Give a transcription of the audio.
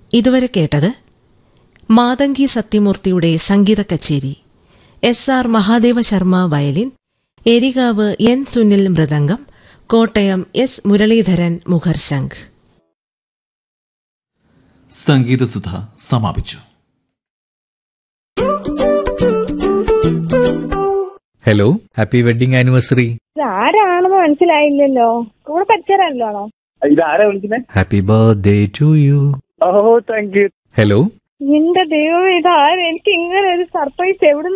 ഇതുവരെ കേട്ടത് മാതങ്കി സത്യമൂർത്തിയുടെ സംഗീത കച്ചേരി S R Mahadeva Sharma violin Erikavu N Sunil mridangam Kottayam S Muralidharan മുഖർശംഖ് സംഗീതസുധ സമാപിച്ചു ഹലോ ഹാപ്പി വെഡിങ് ആനിവേഴ്സറി ആരാണെന്ന് മനസ്സിലായില്ലല്ലോ കൂടെ പഠിച്ചവരാണല്ലോ ഇതാരാ വിളിക്കുന്നത് ഹാപ്പി ബർത്ത്ഡേ ടു യു ഓ താങ്ക് യു ഹലോ എന്റെ ദൈവം ഇതാരും എനിക്ക് ഇങ്ങനെ ഒരു സർപ്രൈസ് എവിടെ